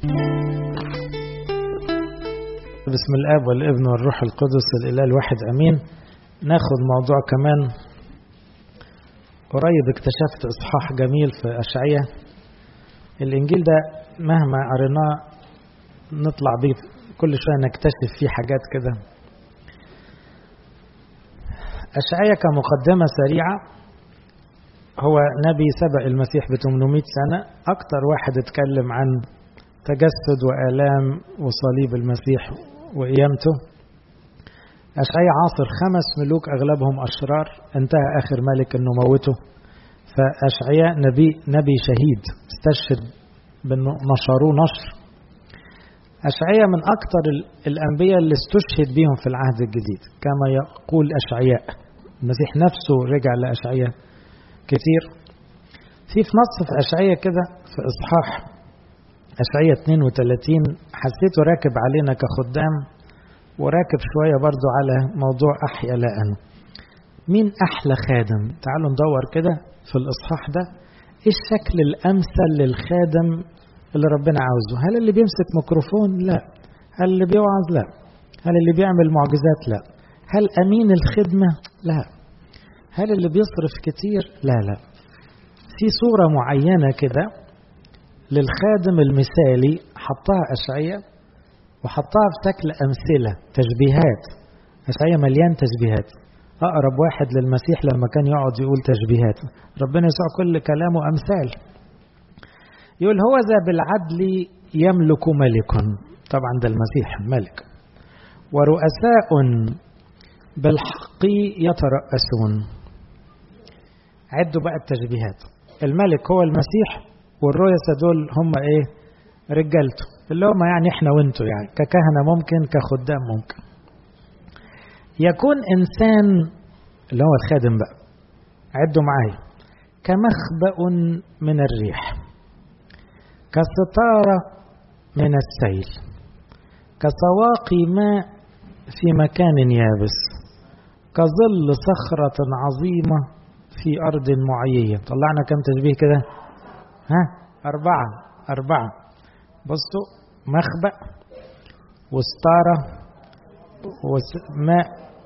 بسم الاب والابن والروح القدس الاله الواحد امين ناخد موضوع كمان قريب اكتشفت اصحاح جميل في اشعياء الانجيل ده مهما قريناه نطلع بيه كل شويه نكتشف فيه حاجات كده اشعياء كمقدمه سريعه هو نبي سبق المسيح ب 800 سنه اكتر واحد اتكلم عن تجسد والام وصليب المسيح وقيامته أشعياء عاصر خمس ملوك أغلبهم أشرار انتهى آخر ملك أنه موته فأشعياء نبي نبي شهيد استشهد بأنه نشروه نشر أشعياء من أكثر الأنبياء اللي استشهد بهم في العهد الجديد كما يقول أشعياء المسيح نفسه رجع لأشعياء كتير في في نص في أشعياء كده في إصحاح أشعية 32 حسيته راكب علينا كخدام وراكب شوية برضو على موضوع أحيا لا أنا مين أحلى خادم تعالوا ندور كده في الإصحاح ده إيه الشكل الأمثل للخادم اللي ربنا عاوزه هل اللي بيمسك ميكروفون لا هل اللي بيوعظ لا هل اللي بيعمل معجزات لا هل أمين الخدمة لا هل اللي بيصرف كتير لا لا في صورة معينة كده للخادم المثالي حطها أشعية وحطها في شكل أمثلة تشبيهات أشعية مليان تشبيهات أقرب واحد للمسيح لما كان يقعد يقول تشبيهات ربنا يسوع كل كلامه أمثال يقول هو ذا بالعدل يملك ملك طبعا ده المسيح الملك ورؤساء بالحق يترأسون عدوا بقى التشبيهات الملك هو المسيح والرؤساء دول هم ايه رجالته اللي هم يعني احنا وانتوا يعني ككهنة ممكن كخدام ممكن يكون انسان اللي هو الخادم بقى عدوا معايا كمخبأ من الريح كستارة من السيل كسواقي ماء في مكان يابس كظل صخرة عظيمة في أرض معيية طلعنا كم تشبيه كده ها أربعة أربعة بصوا مخبأ وستارة وماء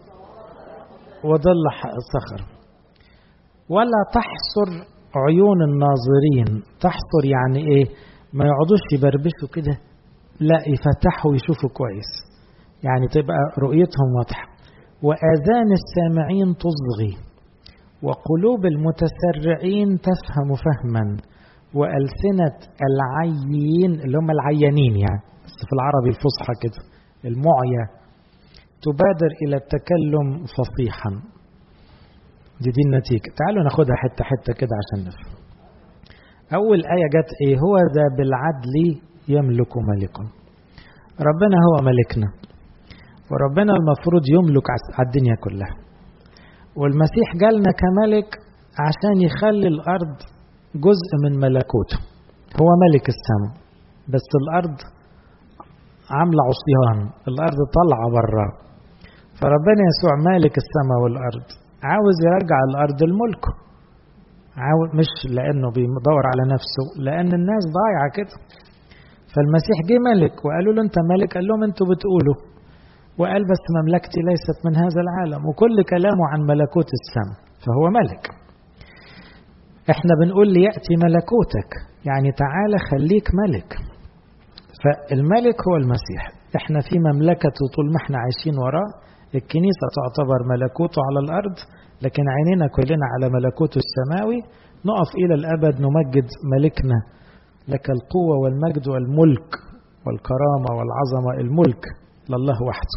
وظل صخر ولا تحصر عيون الناظرين تحصر يعني ايه ما يقعدوش يبربشوا كده لا يفتحوا ويشوفوا كويس يعني تبقى رؤيتهم واضحة وآذان السامعين تصغي وقلوب المتسرعين تفهم فهما وألسنة العيين اللي هم العيانين يعني بس في العربي الفصحى كده المعية تبادر إلى التكلم فصيحا دي دي النتيجة تعالوا ناخدها حتة حتة كده عشان نفهم أول آية جت إيه هو ذا بالعدل يملك ملكا ربنا هو ملكنا وربنا المفروض يملك على الدنيا كلها والمسيح جالنا كملك عشان يخلي الأرض جزء من ملكوته هو ملك السماء بس الأرض عاملة عصيان الأرض طالعة بره فربنا يسوع مالك السماء والأرض عاوز يرجع الأرض لملكه عاوز مش لأنه بيدور على نفسه لأن الناس ضايعة كده فالمسيح جه ملك وقالوا له أنت ملك قال لهم أنتوا بتقولوا وقال بس مملكتي ليست من هذا العالم وكل كلامه عن ملكوت السماء فهو ملك احنا بنقول ليأتي ملكوتك يعني تعالى خليك ملك فالملك هو المسيح احنا في مملكته طول ما احنا عايشين وراه الكنيسة تعتبر ملكوته على الأرض لكن عينينا كلنا على ملكوته السماوي نقف إلى الأبد نمجد ملكنا لك القوة والمجد والملك والكرامة والعظمة الملك لله وحده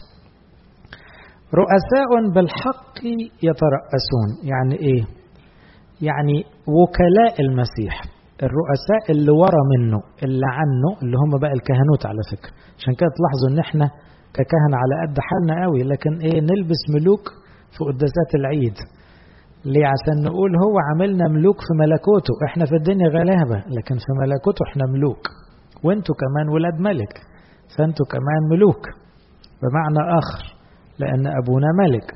رؤساء بالحق يترأسون يعني ايه يعني وكلاء المسيح الرؤساء اللي ورا منه اللي عنه اللي هم بقى الكهنوت على فكرة عشان كده تلاحظوا ان احنا ككهنة على قد حالنا قوي لكن ايه نلبس ملوك في قداسات العيد ليه عشان نقول هو عاملنا ملوك في ملكوته احنا في الدنيا غلابة لكن في ملكوته احنا ملوك وانتوا كمان ولاد ملك فانتوا كمان ملوك بمعنى اخر لان ابونا ملك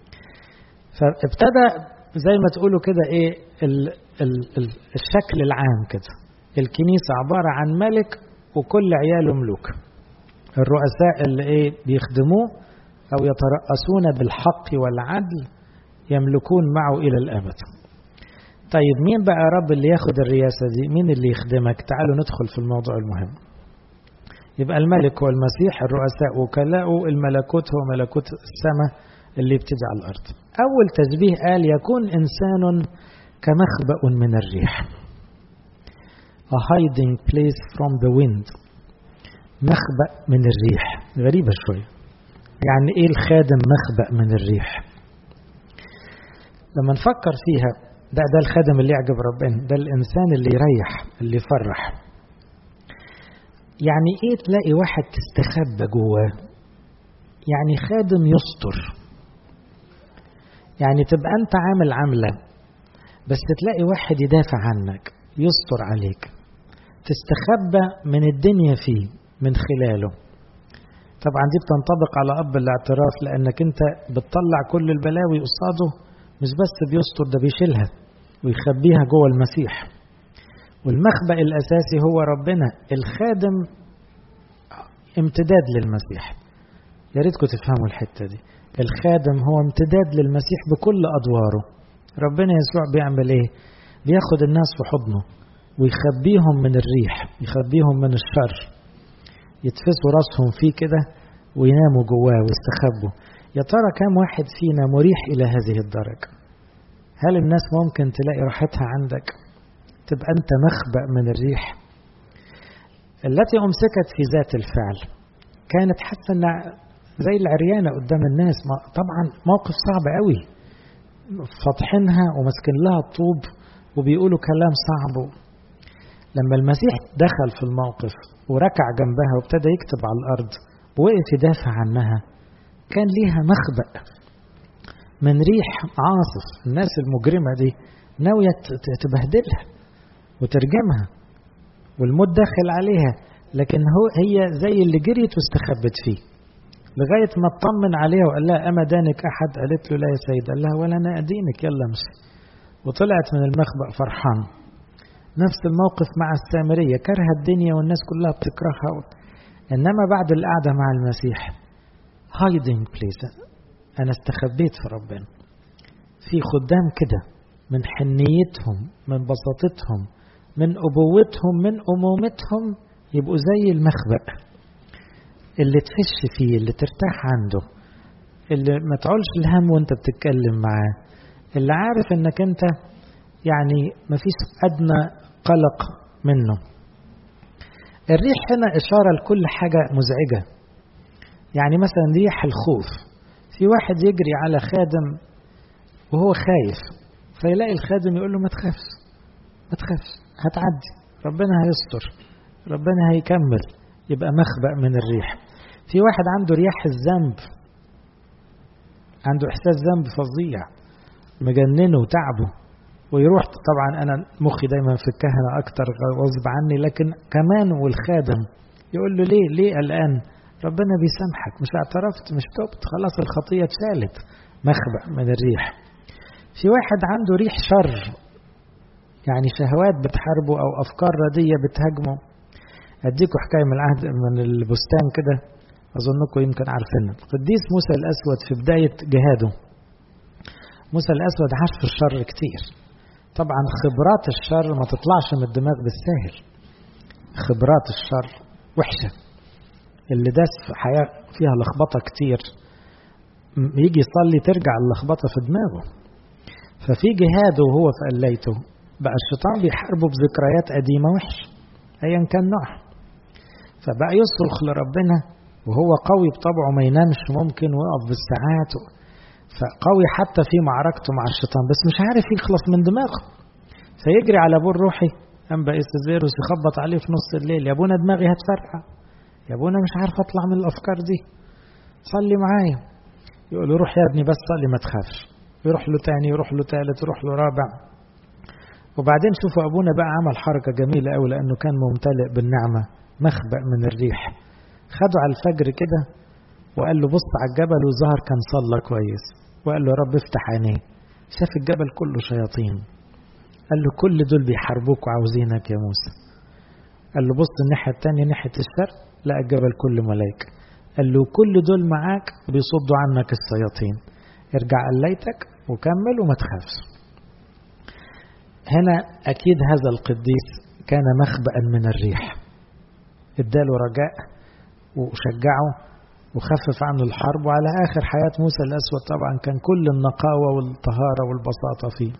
فابتدى زي ما تقولوا كده ايه ال ال ال الشكل العام كده الكنيسة عبارة عن ملك وكل عياله ملوك الرؤساء اللي ايه بيخدموه او يترأسون بالحق والعدل يملكون معه الى الابد طيب مين بقى يا رب اللي ياخد الرياسة دي مين اللي يخدمك تعالوا ندخل في الموضوع المهم يبقى الملك هو المسيح الرؤساء وكلاؤه الملكوت هو ملكوت السماء اللي يبتدي على الأرض أول تشبيه قال يكون إنسان كمخبأ من الريح a hiding place from the wind مخبأ من الريح غريبة شوية يعني إيه الخادم مخبأ من الريح لما نفكر فيها ده ده الخادم اللي يعجب ربنا ده الإنسان اللي يريح اللي يفرح يعني إيه تلاقي واحد تستخبى جواه يعني خادم يستر يعني تبقى أنت عامل عملة بس تلاقي واحد يدافع عنك يستر عليك تستخبى من الدنيا فيه من خلاله طبعا دي بتنطبق على أب الاعتراف لأنك أنت بتطلع كل البلاوي قصاده مش بس بيستر ده بيشيلها ويخبيها جوه المسيح والمخبأ الأساسي هو ربنا الخادم امتداد للمسيح يا ريتكم تفهموا الحتة دي الخادم هو امتداد للمسيح بكل أدواره ربنا يسوع بيعمل ايه بياخد الناس في حضنه ويخبيهم من الريح يخبيهم من الشر يتفسوا راسهم فيه كده ويناموا جواه ويستخبوا يا ترى كم واحد فينا مريح إلى هذه الدرجة هل الناس ممكن تلاقي راحتها عندك تبقى أنت مخبأ من الريح التي أمسكت في ذات الفعل كانت حتى أن زي العريانة قدام الناس طبعا موقف صعب قوي فاطحينها وماسكين لها الطوب وبيقولوا كلام صعب لما المسيح دخل في الموقف وركع جنبها وابتدى يكتب على الأرض ووقف يدافع عنها كان ليها مخبأ من ريح عاصف الناس المجرمة دي ناوية تبهدلها وترجمها والموت داخل عليها لكن هو هي زي اللي جريت واستخبت فيه لغاية ما اطمن عليها وقال لها أما دانك أحد قالت له لا يا سيد قال لها ولا أنا أدينك يلا امشي وطلعت من المخبأ فرحان نفس الموقف مع السامرية كره الدنيا والناس كلها بتكرهها إنما بعد القعدة مع المسيح hiding place أنا استخبيت في ربنا في خدام كده من حنيتهم من بساطتهم من أبوتهم من أمومتهم يبقوا زي المخبأ اللي تفش فيه اللي ترتاح عنده اللي ما تعولش الهم وانت بتتكلم معاه اللي عارف انك انت يعني ما فيش ادنى قلق منه الريح هنا اشاره لكل حاجه مزعجه يعني مثلا ريح الخوف في واحد يجري على خادم وهو خايف فيلاقي الخادم يقول له ما تخافش ما تخافش هتعدي ربنا هيستر ربنا هيكمل يبقى مخبأ من الريح في واحد عنده رياح الذنب عنده إحساس ذنب فظيع مجننه وتعبه ويروح طبعا أنا مخي دايما في الكهنة أكتر غصب عني لكن كمان والخادم يقول له ليه ليه الآن ربنا بيسامحك مش اعترفت مش تبت خلاص الخطية اتشالت مخبأ من الريح في واحد عنده ريح شر يعني شهوات بتحاربه أو أفكار ردية بتهاجمه أديكم حكاية من العهد من البستان كده أظنكم يمكن عارفينها القديس موسى الأسود في بداية جهاده موسى الأسود عاش في الشر كتير طبعا خبرات الشر ما تطلعش من الدماغ بالساهل خبرات الشر وحشة اللي داس في حياة فيها لخبطة كتير يجي يصلي ترجع اللخبطة في دماغه ففي جهاده وهو في قليته بقى الشيطان بيحاربه بذكريات قديمة وحشة أيا كان نوعها فبقى يصرخ لربنا وهو قوي بطبعه ما ينامش ممكن ويقف بالساعات فقوي حتى في معركته مع الشيطان بس مش عارف يخلص من دماغه فيجري على ابوه الروحي انبا استزيروس يخبط عليه في نص الليل يا ابونا دماغي هتفرقع يا ابونا مش عارف اطلع من الافكار دي صلي معايا يقول له روح يا ابني بس صلي ما تخافش يروح له تاني يروح له تالت يروح له رابع وبعدين شوفوا ابونا بقى عمل حركه جميله قوي لانه كان ممتلئ بالنعمه مخبأ من الريح خده على الفجر كده وقال له بص على الجبل وظهر كان صلى كويس وقال له يا رب افتح عينيه شاف الجبل كله شياطين قال له كل دول بيحاربوك وعاوزينك يا موسى قال له بص الناحية التانية ناحية الشرق لقى الجبل كله ملائكة قال له كل دول معاك بيصدوا عنك الشياطين ارجع قليتك وكمل وما تخافش هنا أكيد هذا القديس كان مخبأ من الريح اداله رجاء وشجعه وخفف عنه الحرب وعلى آخر حياة موسى الأسود طبعا كان كل النقاوة والطهارة والبساطة فيه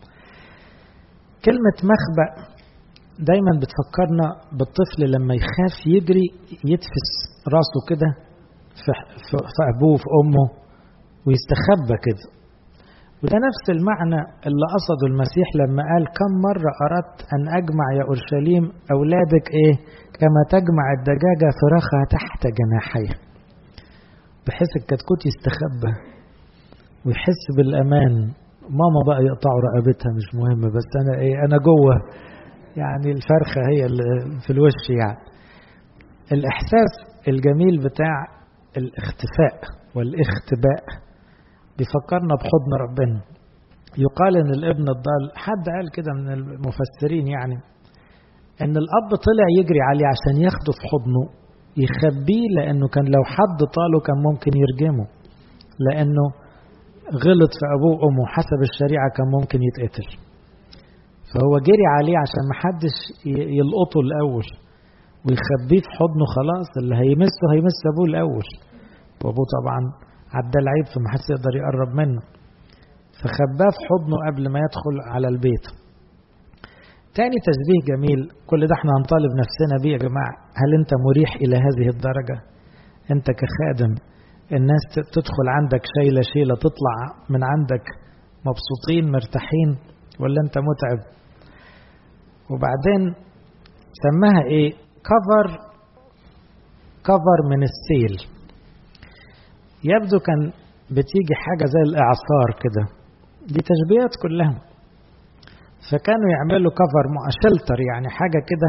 كلمة مخبأ دايما بتفكرنا بالطفل لما يخاف يجري يتفس راسه كده في, في أبوه في أمه ويستخبى كده وده نفس المعنى اللي قصده المسيح لما قال كم مرة أردت أن أجمع يا أورشليم أولادك إيه كما تجمع الدجاجة فراخها تحت جناحيها بحيث الكتكوت يستخبى ويحس بالأمان ماما بقى يقطعوا رقبتها مش مهم بس أنا إيه أنا جوه يعني الفرخة هي اللي في الوش يعني الإحساس الجميل بتاع الاختفاء والاختباء بيفكرنا بحضن ربنا يقال ان الابن الضال حد قال كده من المفسرين يعني ان الاب طلع يجري عليه عشان ياخده في حضنه يخبيه لانه كان لو حد طاله كان ممكن يرجمه لانه غلط في ابوه وامه حسب الشريعه كان ممكن يتقتل فهو جري عليه عشان محدش يلقطه الاول ويخبيه في حضنه خلاص اللي هيمسه هيمس ابوه الاول وابوه طبعا عدى العيب فما حدش يقدر يقرب منه فخباه في حضنه قبل ما يدخل على البيت تاني تشبيه جميل كل ده احنا هنطالب نفسنا بيه يا جماعة هل انت مريح الى هذه الدرجة انت كخادم الناس تدخل عندك شيلة شيلة تطلع من عندك مبسوطين مرتاحين ولا انت متعب وبعدين سماها ايه كفر كفر من السيل يبدو كان بتيجي حاجة زي الإعصار كده دي تشبيهات كلها فكانوا يعملوا كفر شلتر يعني حاجة كده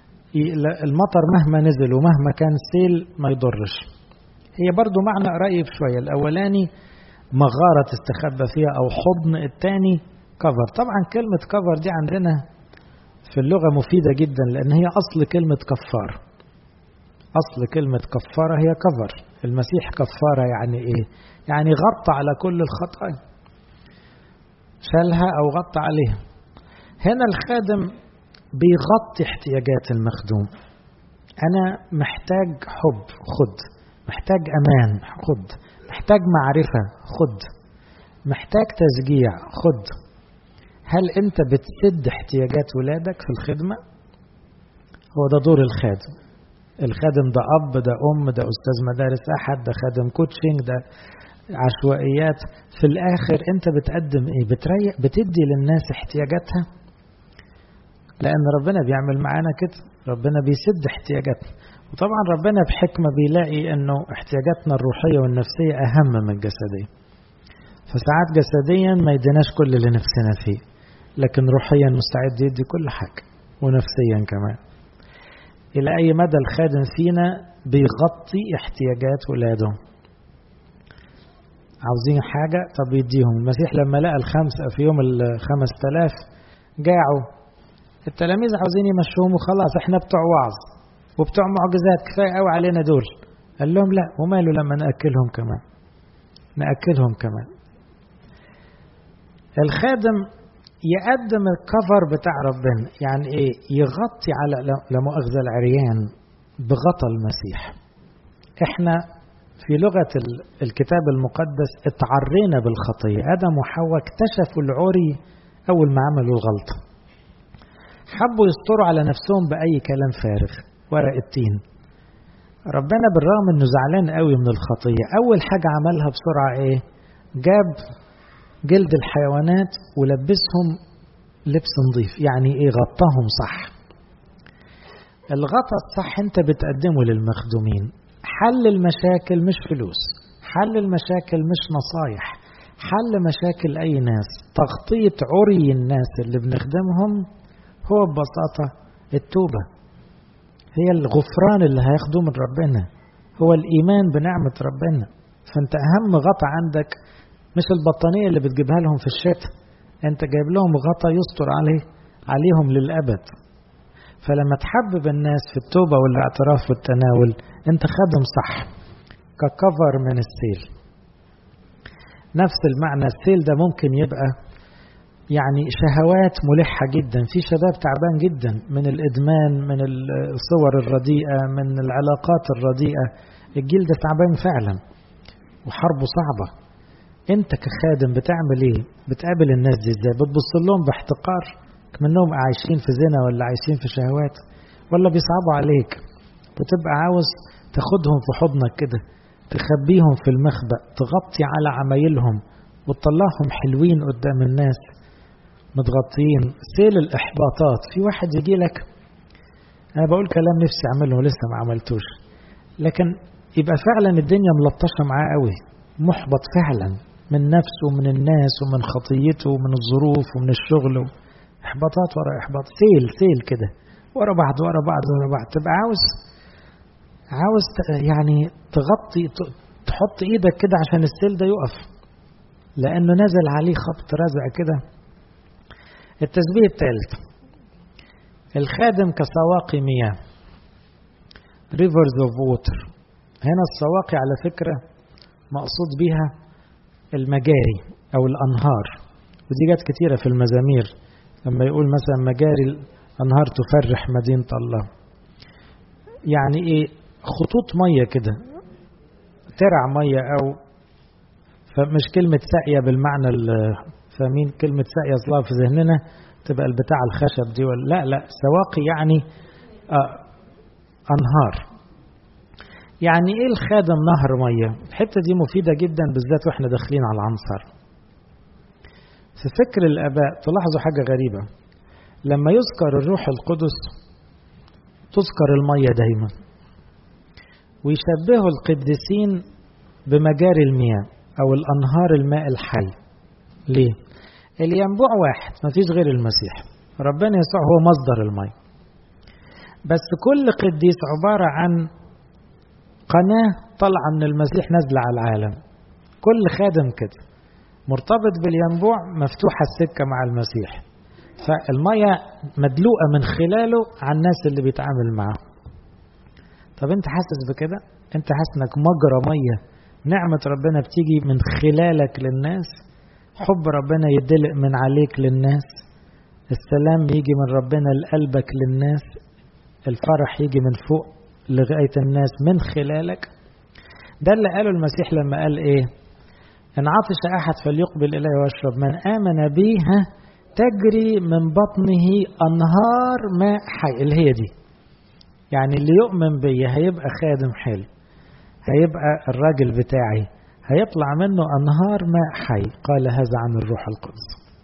المطر مهما نزل ومهما كان سيل ما يضرش هي برضو معنى قريب شوية الأولاني مغارة تستخبى فيها أو حضن الثاني كفر طبعا كلمة كفر دي عندنا في اللغة مفيدة جدا لأن هي أصل كلمة كفار أصل كلمة كفارة هي كفر المسيح كفارة يعني إيه يعني غطى على كل الخطايا شالها أو غطى عليها هنا الخادم بيغطي احتياجات المخدوم أنا محتاج حب خد محتاج أمان خد محتاج معرفة خد محتاج تشجيع خد هل أنت بتسد احتياجات ولادك في الخدمة هو ده دور الخادم الخادم ده أب ده أم ده أستاذ مدارس أحد ده خادم كوتشنج ده عشوائيات في الآخر أنت بتقدم إيه بتريح بتدي للناس احتياجاتها لأن ربنا بيعمل معانا كده ربنا بيسد احتياجاتنا وطبعا ربنا بحكمة بيلاقي أنه احتياجاتنا الروحية والنفسية أهم من الجسدية فساعات جسديا ما يديناش كل اللي نفسنا فيه لكن روحيا مستعد يدي كل حاجة ونفسيا كمان إلى أي مدى الخادم فينا بيغطي احتياجات ولاده عاوزين حاجة طب يديهم المسيح لما لقى الخمسة في يوم الخمس تلاف جاعوا التلاميذ عاوزين يمشوهم وخلاص احنا بتوع وعظ وبتوع معجزات كفاية قوي علينا دول قال لهم لا وماله لما نأكلهم كمان نأكلهم كمان الخادم يقدم الكفر بتاع ربنا يعني ايه يغطي على لا مؤاخذة العريان بغطى المسيح احنا في لغة الكتاب المقدس اتعرينا بالخطية آدم وحواء اكتشفوا العري أول ما عملوا الغلطة حبوا يستروا على نفسهم بأي كلام فارغ ورق التين ربنا بالرغم انه زعلان قوي من الخطية أول حاجة عملها بسرعة ايه جاب جلد الحيوانات ولبسهم لبس نظيف يعني ايه غطاهم صح الغطا الصح انت بتقدمه للمخدومين حل المشاكل مش فلوس حل المشاكل مش نصايح حل مشاكل اي ناس تغطية عري الناس اللي بنخدمهم هو ببساطة التوبة هي الغفران اللي هياخدوه من ربنا هو الإيمان بنعمة ربنا فأنت أهم غطا عندك مش البطانية اللي بتجيبها لهم في الشتاء أنت جايب لهم غطا يستر عليه عليهم للأبد فلما تحبب الناس في التوبة والاعتراف والتناول انت خادم صح ككفر من السيل نفس المعنى السيل ده ممكن يبقى يعني شهوات ملحة جدا في شباب تعبان جدا من الإدمان من الصور الرديئة من العلاقات الرديئة الجيل ده تعبان فعلا وحربه صعبة انت كخادم بتعمل ايه بتقابل الناس دي ازاي بتبص لهم باحتقار منهم عايشين في زنا ولا عايشين في شهوات ولا بيصعبوا عليك وتبقى عاوز تاخدهم في حضنك كده تخبيهم في المخبأ تغطي على عمايلهم وتطلعهم حلوين قدام الناس متغطيين سيل الإحباطات في واحد يجي لك أنا بقول كلام نفسي أعمله لسه ما عملتوش لكن يبقى فعلا الدنيا ملطشة معاه قوي محبط فعلا من نفسه ومن الناس ومن خطيته ومن الظروف ومن الشغل إحباطات ورا إحباط سيل سيل كده ورا بعض ورا بعض ورا بعض تبقى عاوز عاوز يعني تغطي تحط ايدك كده عشان السيل ده يقف لانه نزل عليه خبط رزع كده التشبيه الثالث الخادم كسواقي مياه rivers of water هنا السواقي على فكرة مقصود بها المجاري أو الأنهار ودي جت كتيرة في المزامير لما يقول مثلا مجاري الأنهار تفرح مدينة الله يعني إيه خطوط مية كده ترع مية أو فمش كلمة ساقية بالمعنى فاهمين كلمة ساقية أصلها في ذهننا تبقى البتاع الخشب دي ولا لا لا سواقي يعني آه أنهار يعني إيه الخادم نهر مية الحتة دي مفيدة جدا بالذات وإحنا داخلين على العنصر في فكر الآباء تلاحظوا حاجة غريبة لما يذكر الروح القدس تذكر المية دايما ويشبهوا القديسين بمجاري المياه أو الأنهار الماء الحي ليه؟ الينبوع واحد ما فيش غير المسيح ربنا يسوع هو مصدر المية بس كل قديس عبارة عن قناة طالعة من المسيح نازلة على العالم كل خادم كده مرتبط بالينبوع مفتوحة السكة مع المسيح فالمية مدلوقة من خلاله على الناس اللي بيتعامل معاه طب انت حاسس بكده انت حاسس انك مجرى مية نعمة ربنا بتيجي من خلالك للناس حب ربنا يدلق من عليك للناس السلام يجي من ربنا لقلبك للناس الفرح يجي من فوق لغاية الناس من خلالك ده اللي قاله المسيح لما قال ايه ان عطش احد فليقبل الي واشرب من امن بي تجري من بطنه انهار ماء حي اللي هي دي يعني اللي يؤمن بي هيبقى خادم حلو هيبقى الراجل بتاعي هيطلع منه انهار ماء حي قال هذا عن الروح القدس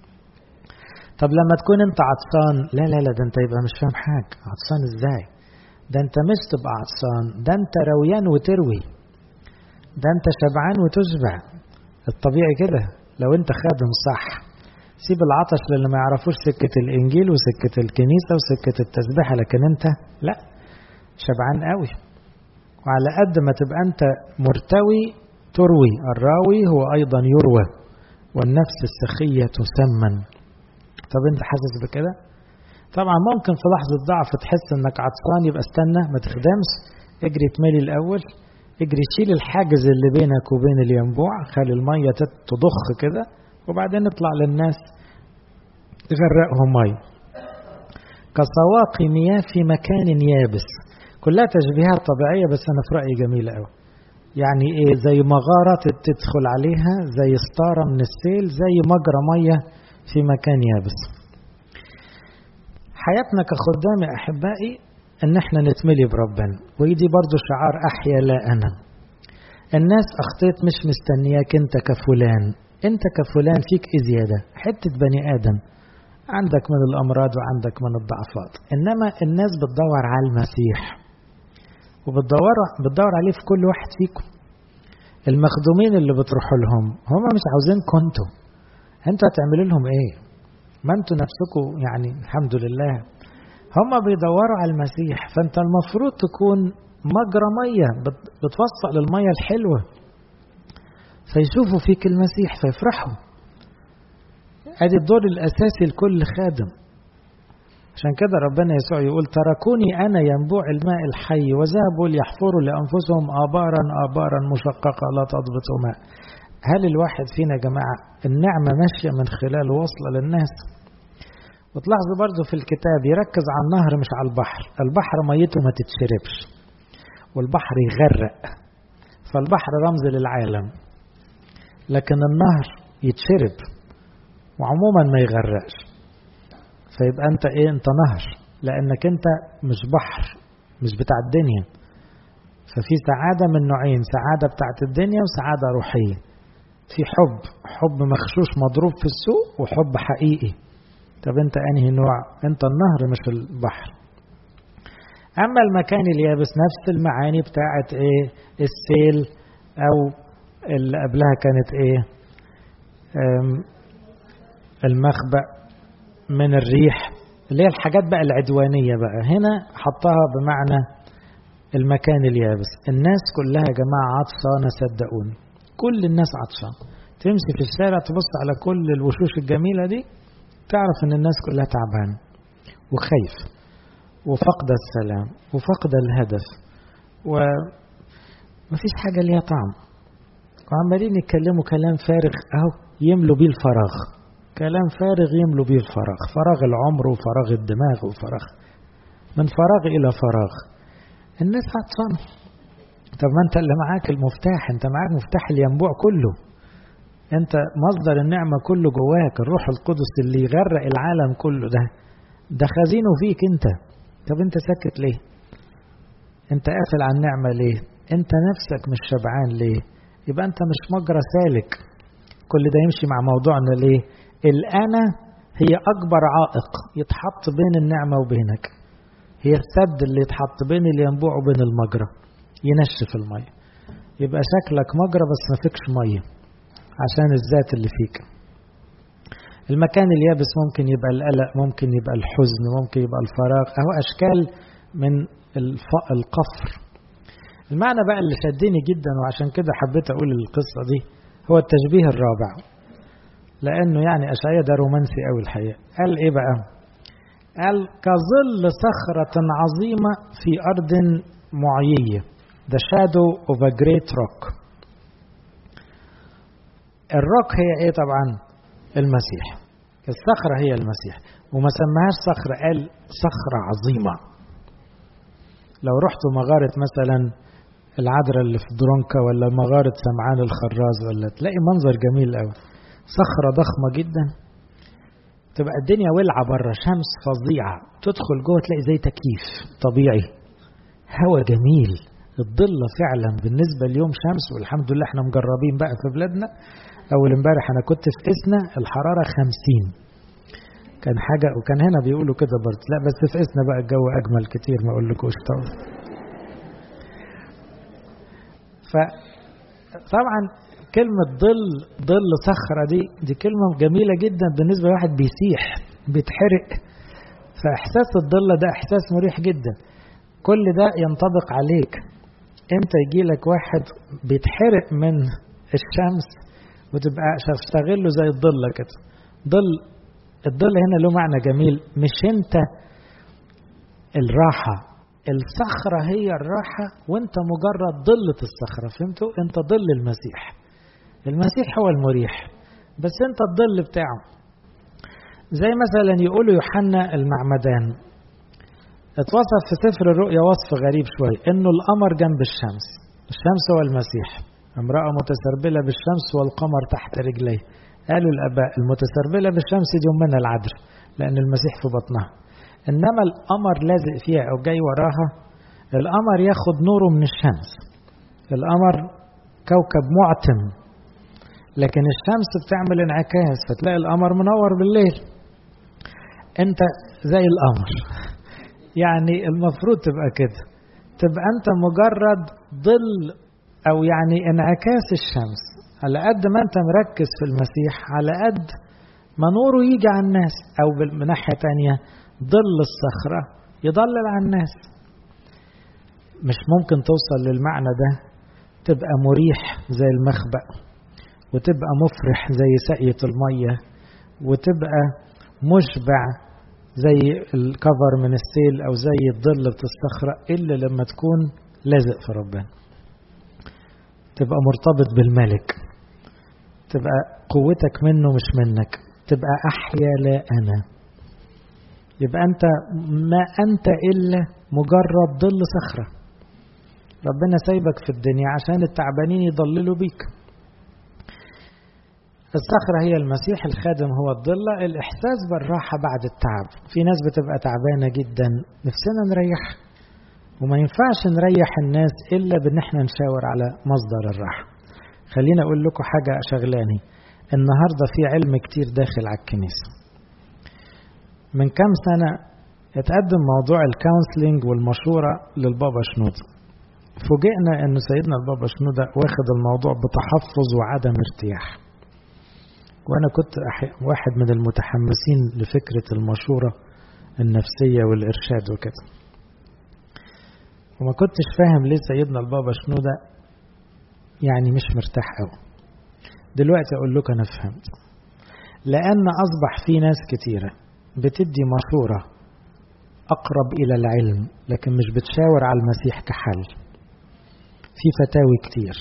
طب لما تكون انت عطشان لا لا لا ده انت يبقى مش فاهم حاجه عطشان ازاي ده انت مش تبقى عطشان ده انت رويان وتروي ده انت شبعان وتشبع الطبيعي كده لو انت خادم صح سيب العطش للي ما يعرفوش سكة الإنجيل وسكة الكنيسة وسكة التسبيحة لكن أنت لا شبعان قوي وعلى قد ما تبقى أنت مرتوي تروي الراوي هو أيضا يروى والنفس السخية تسمن طب أنت حاسس بكده طبعا ممكن في لحظة ضعف تحس أنك عطشان يبقى استنى ما تخدمش اجري تملي الأول اجري شيل الحاجز اللي بينك وبين الينبوع خلي المية تضخ كده وبعدين اطلع للناس تغرقهم مية كسواقي مياه في مكان يابس كلها تشبيهات طبيعية بس أنا في رأيي جميلة أوي يعني إيه زي مغارة تدخل عليها زي ستارة من السيل زي مجرى مية في مكان يابس حياتنا كخدام أحبائي إن إحنا نتملي بربنا ودي برضو شعار أحيا لا أنا الناس أخطيت مش مستنياك أنت كفلان أنت كفلان فيك إيه زيادة حتة بني آدم عندك من الأمراض وعندك من الضعفات إنما الناس بتدور على المسيح وبتدور بتدور عليه في كل واحد فيكم المخدومين اللي بتروحوا لهم هم مش عاوزينكم انتوا انتوا هتعملوا لهم ايه ما انتوا نفسكم يعني الحمد لله هم بيدوروا على المسيح فانت المفروض تكون مجرى ميه بتوصل للميه الحلوه فيشوفوا فيك المسيح فيفرحوا ادي الدور الاساسي لكل خادم عشان كده ربنا يسوع يقول تركوني أنا ينبوع الماء الحي وذهبوا ليحفروا لأنفسهم آبارا آبارا مشققة لا تضبط ماء هل الواحد فينا يا جماعة النعمة ماشية من خلاله واصلة للناس وتلاحظوا برضو في الكتاب يركز على النهر مش على البحر البحر ميته ما تتشربش والبحر يغرق فالبحر رمز للعالم لكن النهر يتشرب وعموما ما يغرقش فيبقى انت ايه انت نهر لانك انت مش بحر مش بتاع الدنيا ففي سعادة من نوعين سعادة بتاعت الدنيا وسعادة روحية في حب حب مخشوش مضروب في السوق وحب حقيقي طب انت انهي نوع انت النهر مش البحر اما المكان اليابس نفس المعاني بتاعت ايه السيل او اللي قبلها كانت ايه المخبأ من الريح اللي هي الحاجات بقى العدوانية بقى هنا حطها بمعنى المكان اليابس الناس كلها يا جماعة عطشانة صدقوني كل الناس عطشانة تمشي في الشارع تبص على كل الوشوش الجميلة دي تعرف ان الناس كلها تعبانة وخايف وفقد السلام وفقد الهدف ومفيش حاجة ليها طعم وعمالين يتكلموا كلام فارغ اهو يملوا بيه الفراغ كلام فارغ يملوا بيه الفراغ فراغ العمر وفراغ الدماغ وفراغ من فراغ إلى فراغ الناس عطشانة طب ما انت اللي معاك المفتاح انت معاك مفتاح الينبوع كله انت مصدر النعمة كله جواك الروح القدس اللي يغرق العالم كله ده ده خزينه فيك انت طب انت ساكت ليه انت قافل على النعمة ليه انت نفسك مش شبعان ليه يبقى انت مش مجرى سالك كل ده يمشي مع موضوعنا ليه الأنا هي أكبر عائق يتحط بين النعمة وبينك هي السد اللي يتحط بين الينبوع وبين المجرى ينشف المية يبقى شكلك مجرى بس ما فيكش مية عشان الذات اللي فيك المكان اليابس ممكن يبقى القلق ممكن يبقى الحزن ممكن يبقى الفراغ أهو أشكال من القفر المعنى بقى اللي شدني جدا وعشان كده حبيت أقول القصة دي هو التشبيه الرابع لأنه يعني أشعية ده رومانسي أوي الحقيقة قال إيه بقى قال كظل صخرة عظيمة في أرض معيية the shadow of a great rock الروك هي ايه طبعا المسيح الصخرة هي المسيح وما سماهاش صخرة قال صخرة عظيمة لو رحتوا مغارة مثلا العذراء اللي في درونكا ولا مغارة سمعان الخراز ولا تلاقي منظر جميل قوي صخرة ضخمة جدا تبقى الدنيا ولعة بره شمس فظيعة تدخل جوه تلاقي زي تكييف طبيعي هوا جميل الضلة فعلا بالنسبة اليوم شمس والحمد لله احنا مجربين بقى في بلادنا أول امبارح أنا كنت في إسنا الحرارة خمسين كان حاجة وكان هنا بيقولوا كده برضه لا بس في إسنا بقى الجو أجمل كتير ما أقولكوش طبعا فطبعا كلمة ظل ظل صخرة دي دي كلمة جميلة جدا بالنسبة لواحد بيسيح بيتحرق فإحساس الظل ده إحساس مريح جدا كل ده ينطبق عليك امتى يجي لك واحد بيتحرق من الشمس وتبقى تستغله زي الظل كده ظل الظل هنا له معنى جميل مش انت الراحة الصخرة هي الراحة وانت مجرد ظلة الصخرة فهمتوا انت ظل المسيح المسيح هو المريح بس انت الظل بتاعه زي مثلا يقولوا يوحنا المعمدان اتوصف في سفر الرؤيا وصف غريب شوي انه القمر جنب الشمس الشمس هو المسيح امرأة متسربلة بالشمس والقمر تحت رجليه قالوا الآباء المتسربلة بالشمس دي أمنا العذراء لأن المسيح في بطنها إنما القمر لازق فيها أو جاي وراها القمر ياخد نوره من الشمس القمر كوكب معتم لكن الشمس بتعمل انعكاس فتلاقي القمر منور بالليل انت زي القمر يعني المفروض تبقى كده تبقى انت مجرد ظل او يعني انعكاس الشمس على قد ما انت مركز في المسيح على قد ما نوره يجي على الناس او من ناحيه تانية ظل الصخره يضلل على الناس مش ممكن توصل للمعنى ده تبقى مريح زي المخبأ وتبقى مفرح زي سقية المية وتبقى مشبع زي الكفر من السيل أو زي الظل بتستخرق إلا لما تكون لازق في ربنا تبقى مرتبط بالملك تبقى قوتك منه مش منك تبقى أحيا لا أنا يبقى أنت ما أنت إلا مجرد ظل صخرة ربنا سايبك في الدنيا عشان التعبانين يضللوا بيك الصخرة هي المسيح الخادم هو الضلة الإحساس بالراحة بعد التعب في ناس بتبقى تعبانة جدا نفسنا نريح وما ينفعش نريح الناس إلا بأن احنا نشاور على مصدر الراحة خلينا أقول لكم حاجة شغلاني النهاردة في علم كتير داخل على الكنيسة من كام سنة اتقدم موضوع الكونسلنج والمشورة للبابا شنودة فوجئنا أن سيدنا البابا شنودة واخد الموضوع بتحفظ وعدم ارتياح وأنا كنت واحد من المتحمسين لفكرة المشورة النفسية والإرشاد وكده وما كنتش فاهم ليه سيدنا البابا شنودة يعني مش مرتاح قوي دلوقتي أقول لكم أنا فهمت لأن أصبح في ناس كتيرة بتدي مشورة أقرب إلى العلم لكن مش بتشاور على المسيح كحل في فتاوي كتير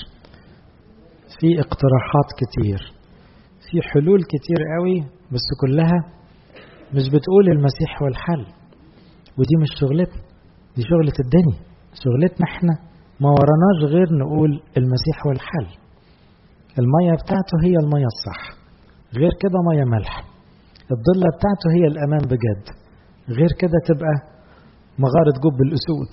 في اقتراحات كتير في حلول كتير قوي بس كلها مش بتقول المسيح هو الحل ودي مش شغلتنا دي شغلة الدنيا شغلتنا احنا ما وراناش غير نقول المسيح هو الحل المية بتاعته هي المية الصح غير كده مية ملح الضلة بتاعته هي الأمان بجد غير كده تبقى مغارة جب الأسود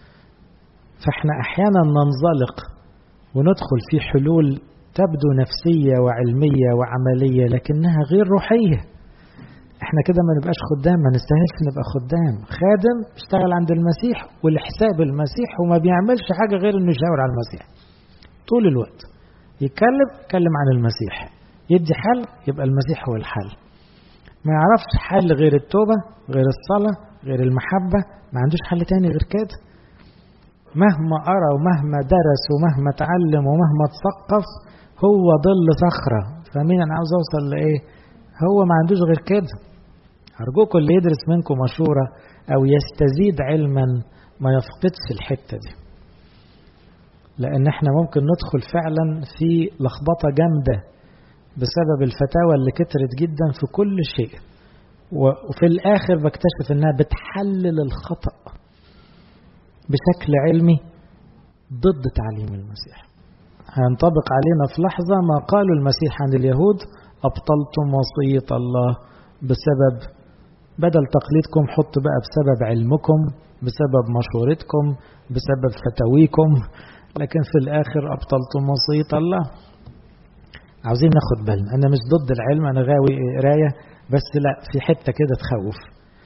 فاحنا أحيانا ننزلق وندخل في حلول تبدو نفسية وعلمية وعملية لكنها غير روحية احنا كده ما نبقاش خدام ما نستاهلش نبقى خدام خادم اشتغل عند المسيح والحساب المسيح وما بيعملش حاجة غير انه يشاور على المسيح طول الوقت يتكلم يتكلم عن المسيح يدي حل يبقى المسيح هو الحل ما يعرفش حل غير التوبة غير الصلاة غير المحبة ما عندوش حل تاني غير كده مهما أرى ومهما درس ومهما تعلم ومهما تثقف هو ظل صخرة فمين أنا عاوز أوصل لإيه هو ما عندوش غير كده أرجوكم اللي يدرس منكم مشورة أو يستزيد علما ما يفقدش الحتة دي لأن احنا ممكن ندخل فعلا في لخبطة جامدة بسبب الفتاوى اللي كترت جدا في كل شيء وفي الآخر بكتشف إنها بتحلل الخطأ بشكل علمي ضد تعليم المسيح هينطبق علينا في لحظة ما قالوا المسيح عن اليهود أبطلتم وصية الله بسبب بدل تقليدكم حط بقى بسبب علمكم بسبب مشورتكم بسبب فتاويكم لكن في الآخر أبطلتم وصية الله عاوزين ناخد بالنا أنا مش ضد العلم أنا غاوي قراية بس لا في حتة كده تخوف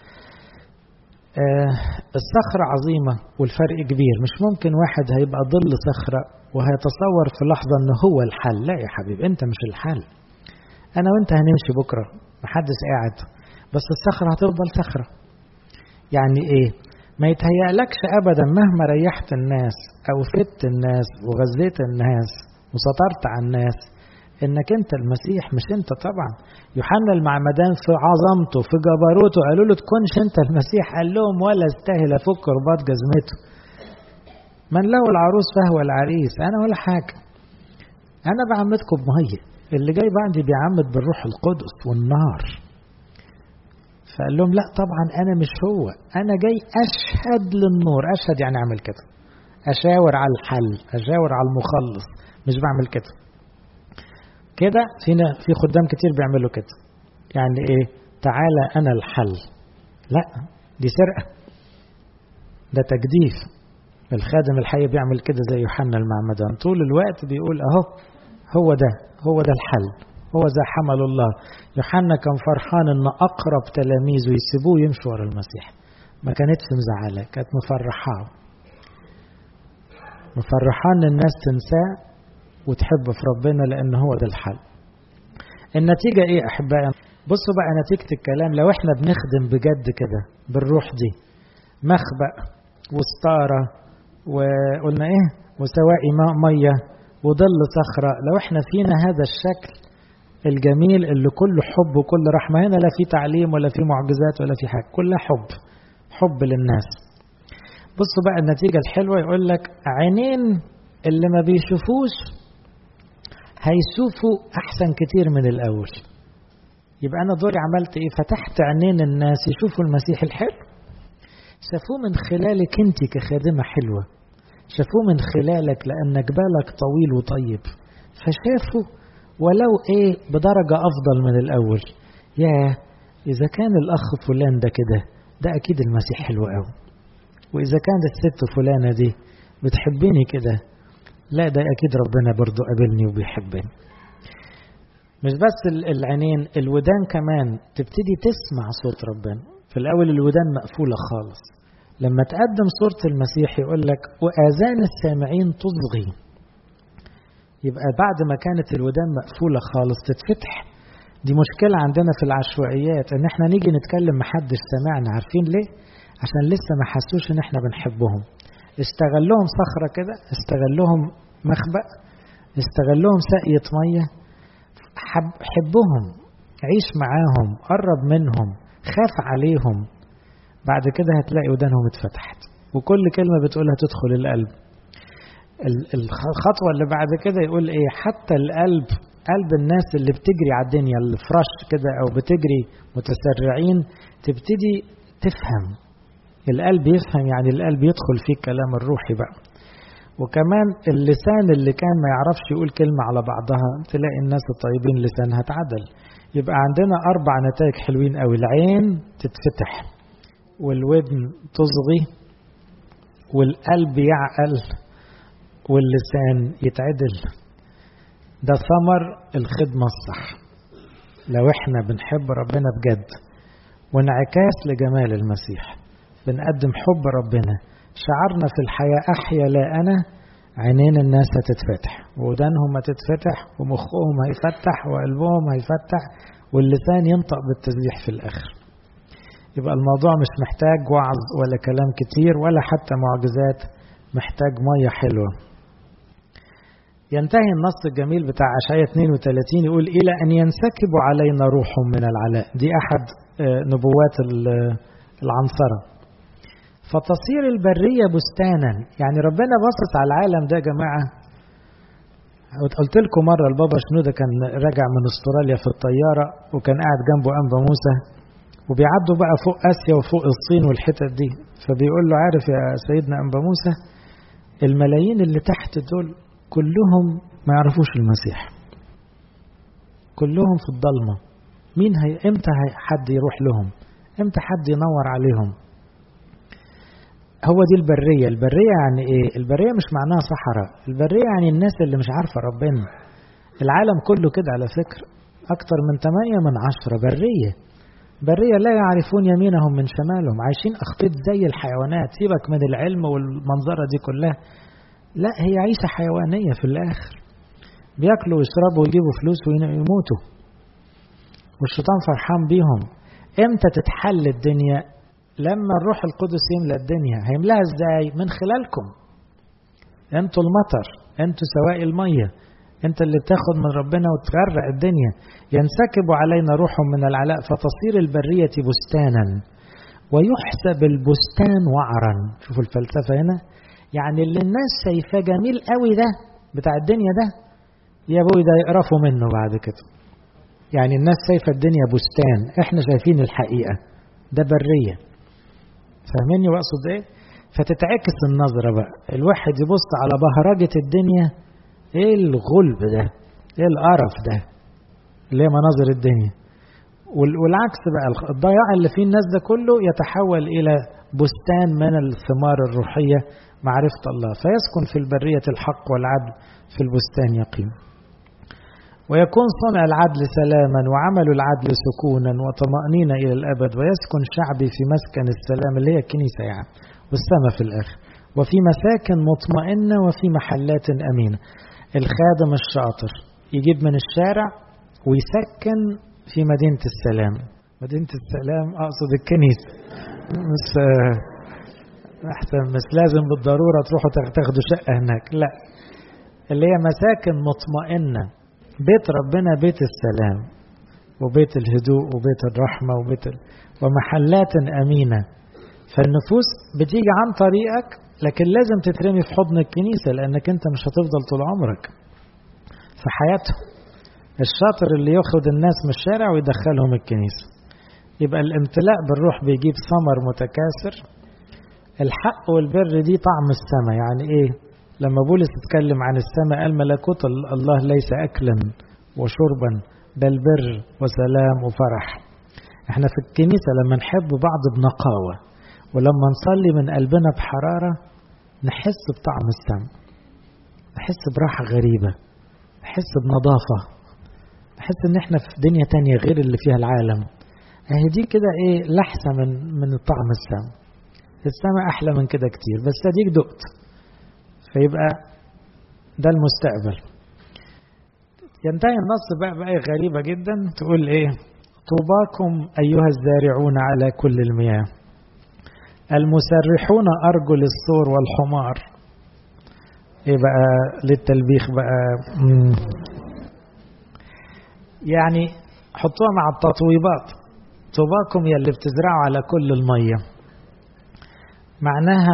آه الصخرة عظيمة والفرق كبير مش ممكن واحد هيبقى ظل صخرة وهيتصور في لحظة أنه هو الحل لا يا حبيبي أنت مش الحل أنا وأنت هنمشي بكرة محدش قاعد بس الصخرة هتفضل صخرة يعني إيه ما يتهيألكش أبدا مهما ريحت الناس أو فدت الناس وغذيت الناس وسطرت على الناس انك انت المسيح مش انت طبعا يوحنا المعمدان في عظمته في جبروته قالوا له تكونش انت المسيح قال لهم ولا استاهل افك رباط جزمته من له العروس فهو العريس انا ولا حاجه انا بعمدكم بميه اللي جاي بعدي بيعمد بالروح القدس والنار فقال لهم لا طبعا انا مش هو انا جاي اشهد للنور اشهد يعني اعمل كده اشاور على الحل اشاور على المخلص مش بعمل كده كده فينا في خدام كتير بيعملوا كده يعني ايه تعالى انا الحل لا دي سرقه ده تجديف الخادم الحي بيعمل كده زي يوحنا المعمدان طول الوقت بيقول اهو هو ده هو ده الحل هو ذا حمل الله يوحنا كان فرحان ان اقرب تلاميذه يسيبوه يمشوا ورا المسيح ما كانتش مزعله كانت مفرحاه مفرحان ان الناس تنساه وتحب في ربنا لأن هو ده الحل النتيجة إيه أحبائي بصوا بقى نتيجة الكلام لو إحنا بنخدم بجد كده بالروح دي مخبأ وستارة وقلنا إيه وسواقي ماء مية وظل صخرة لو إحنا فينا هذا الشكل الجميل اللي كله حب وكل رحمة هنا لا في تعليم ولا في معجزات ولا في حاجة كلها حب حب للناس بصوا بقى النتيجة الحلوة يقول لك عينين اللي ما بيشوفوش هيشوفوا أحسن كتير من الأول يبقى أنا دوري عملت إيه فتحت عينين الناس يشوفوا المسيح الحلو شافوه من خلالك أنت كخادمة حلوة شافوه من خلالك لأنك بالك طويل وطيب فشافوا ولو إيه بدرجة أفضل من الأول يا إذا كان الأخ فلان ده كده ده أكيد المسيح حلو قوي وإذا كانت الست فلانة دي بتحبني كده لا ده أكيد ربنا برضو قابلني وبيحبني مش بس العينين الودان كمان تبتدي تسمع صوت ربنا في الأول الودان مقفولة خالص لما تقدم صورة المسيح يقول لك وآذان السامعين تصغي يبقى بعد ما كانت الودان مقفولة خالص تتفتح دي مشكلة عندنا في العشوائيات ان احنا نيجي نتكلم محدش سمعنا عارفين ليه عشان لسه ما حسوش ان احنا بنحبهم استغلهم صخرة كده استغلهم مخبأ استغلهم سقية مية حب حبهم عيش معاهم قرب منهم خاف عليهم بعد كده هتلاقي ودانهم اتفتحت وكل كلمة بتقولها تدخل القلب الخطوة اللي بعد كده يقول ايه حتى القلب قلب الناس اللي بتجري على الدنيا الفرش كده او بتجري متسرعين تبتدي تفهم القلب يفهم يعني القلب يدخل فيه الكلام الروحي بقى وكمان اللسان اللي كان ما يعرفش يقول كلمة على بعضها تلاقي الناس الطيبين لسانها اتعدل يبقى عندنا أربع نتائج حلوين قوي العين تتفتح والودن تصغي والقلب يعقل واللسان يتعدل ده ثمر الخدمة الصح لو احنا بنحب ربنا بجد وانعكاس لجمال المسيح بنقدم حب ربنا شعرنا في الحياة أحيا لا أنا عينين الناس هتتفتح ودانهم هتتفتح ومخهم هيفتح وقلبهم هيفتح واللسان ينطق بالتسبيح في الآخر يبقى الموضوع مش محتاج وعظ ولا كلام كتير ولا حتى معجزات محتاج مية حلوة ينتهي النص الجميل بتاع عشاية 32 يقول إلى أن ينسكب علينا روح من العلاء دي أحد نبوات العنصرة فتصير البرية بستانا يعني ربنا بصت على العالم ده يا جماعة قلت لكم مرة البابا شنودة كان راجع من استراليا في الطيارة وكان قاعد جنبه أنبا موسى وبيعدوا بقى فوق آسيا وفوق الصين والحتت دي فبيقول له عارف يا سيدنا أنبا موسى الملايين اللي تحت دول كلهم ما يعرفوش المسيح كلهم في الضلمة مين هي امتى هي حد يروح لهم امتى حد ينور عليهم هو دي البرية البرية يعني ايه البرية مش معناها صحراء البرية يعني الناس اللي مش عارفة ربنا العالم كله كده على فكرة أكتر من 8 من عشرة برية برية لا يعرفون يمينهم من شمالهم عايشين أخطيط زي الحيوانات سيبك من العلم والمنظرة دي كلها لا هي عيشة حيوانية في الآخر بياكلوا ويشربوا ويجيبوا فلوس ويموتوا والشيطان فرحان بيهم امتى تتحل الدنيا لما الروح القدس يملى الدنيا هيملاها ازاي من خلالكم انتوا المطر انتوا سوائل الميه انت اللي بتاخد من ربنا وتغرق الدنيا ينسكب علينا روح من العلاء فتصير البرية بستانا ويحسب البستان وعرا شوفوا الفلسفة هنا يعني اللي الناس شايفاه جميل قوي ده بتاع الدنيا ده يا ابوي ده يقرفوا منه بعد كده يعني الناس شايفة الدنيا بستان احنا شايفين الحقيقة ده برية فاهميني واقصد ايه فتتعكس النظرة بقى الواحد يبص على بهرجة الدنيا ايه الغلب ده ايه القرف ده اللي هي مناظر الدنيا والعكس بقى الضياع اللي فيه الناس ده كله يتحول الى بستان من الثمار الروحية معرفة الله فيسكن في البرية الحق والعدل في البستان يقيم ويكون صنع العدل سلاما وعمل العدل سكونا وطمأنينة إلى الأبد ويسكن شعبي في مسكن السلام اللي هي الكنيسة يعني والسماء في الآخر وفي مساكن مطمئنة وفي محلات أمينة الخادم الشاطر يجيب من الشارع ويسكن في مدينة السلام مدينة السلام أقصد الكنيسة مش أحسن مش لازم بالضرورة تروحوا تاخدوا شقة هناك لا اللي هي مساكن مطمئنة بيت ربنا بيت السلام وبيت الهدوء وبيت الرحمة وبيت ال... ومحلات أمينة فالنفوس بتيجي عن طريقك لكن لازم تترمي في حضن الكنيسة لأنك أنت مش هتفضل طول عمرك في حياتهم الشاطر اللي ياخد الناس من الشارع ويدخلهم الكنيسة يبقى الامتلاء بالروح بيجيب ثمر متكاثر الحق والبر دي طعم السماء يعني ايه لما بولس اتكلم عن السماء قال ملكوت الله ليس اكلا وشربا بل بر وسلام وفرح احنا في الكنيسة لما نحب بعض بنقاوة ولما نصلي من قلبنا بحرارة نحس بطعم السماء نحس براحة غريبة نحس بنظافة نحس ان احنا في دنيا تانية غير اللي فيها العالم اهي دي كده ايه لحسة من من طعم السماء السماء احلى من كده كتير بس اديك دقت فيبقى ده المستقبل ينتهي النص بقى بآية غريبة جدا تقول ايه طوباكم ايها الزارعون على كل المياه المسرحون ارجل الثور والحمار ايه بقى للتلبيخ بقى مم. يعني حطوها مع التطويبات طوباكم يا اللي بتزرعوا على كل المية معناها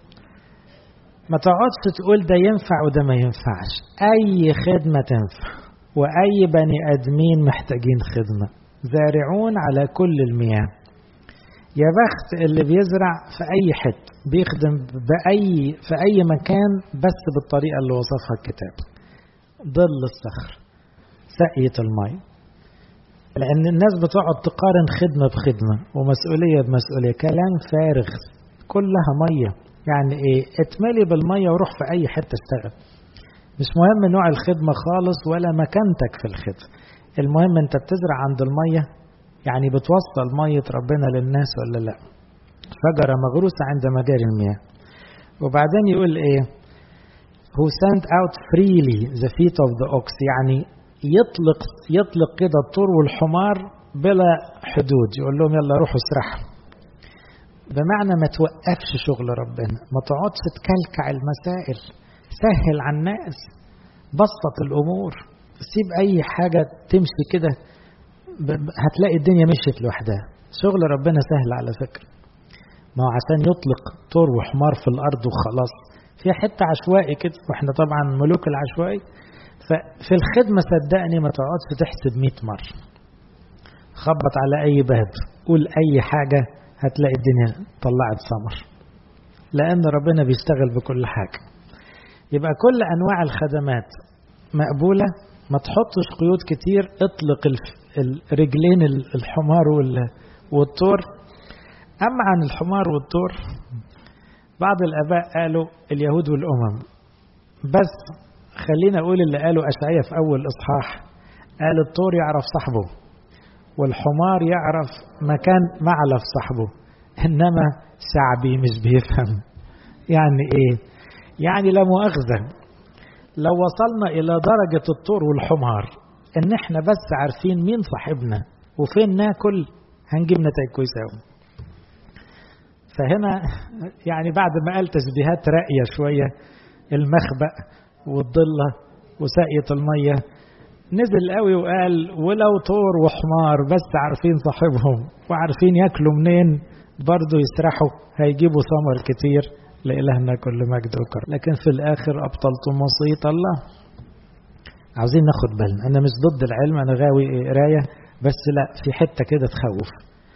ما تقعدش تقول ده ينفع وده ما ينفعش أي خدمة تنفع وأي بني آدمين محتاجين خدمة زارعون على كل المياه يا بخت اللي بيزرع في أي حتة بيخدم بأي في أي مكان بس بالطريقة اللي وصفها الكتاب ظل الصخر سقية المي لأن الناس بتقعد تقارن خدمة بخدمة ومسؤولية بمسؤولية كلام فارغ كلها مية يعني إيه اتملي بالمية وروح في أي حتة اشتغل مش مهم نوع الخدمة خالص ولا مكانتك في الخدمة المهم أنت بتزرع عند المية يعني بتوصل مية ربنا للناس ولا لا شجرة مغروسة عند مجاري المياه وبعدين يقول إيه who sent out freely the feet of the ox يعني يطلق يطلق كده الطور والحمار بلا حدود يقول لهم يلا روحوا اسرحوا بمعنى ما توقفش شغل ربنا ما تقعدش تكلكع المسائل سهل على الناس بسط الامور سيب اي حاجه تمشي كده هتلاقي الدنيا مشيت لوحدها شغل ربنا سهل على فكره ما هو عشان يطلق طور وحمار في الارض وخلاص في حته عشوائي كده واحنا طبعا ملوك العشوائي ففي الخدمة صدقني ما تقعدش تحسب 100 مرة خبط على أي باب قول أي حاجة هتلاقي الدنيا طلعت ثمر لأن ربنا بيشتغل بكل حاجة يبقى كل أنواع الخدمات مقبولة ما تحطش قيود كتير اطلق الرجلين الحمار والطور أما عن الحمار والطور بعض الآباء قالوا اليهود والأمم بس خلينا أقول اللي قاله أشعية في أول إصحاح قال الطور يعرف صاحبه والحمار يعرف مكان معلف صاحبه إنما شعبي مش بيفهم يعني إيه يعني لا مؤاخذة لو وصلنا إلى درجة الطور والحمار إن إحنا بس عارفين مين صاحبنا وفين ناكل هنجيب نتائج كويسة أوي فهنا يعني بعد ما قال تشبيهات راقية شوية المخبأ والضلة وساقية المية نزل قوي وقال ولو طور وحمار بس عارفين صاحبهم وعارفين ياكلوا منين برضه يسرحوا هيجيبوا ثمر كتير لإلهنا كل مجد وكرم لكن في الآخر أبطلتم وصية الله عاوزين ناخد بالنا أنا مش ضد العلم أنا غاوي قراية بس لا في حتة كده تخوف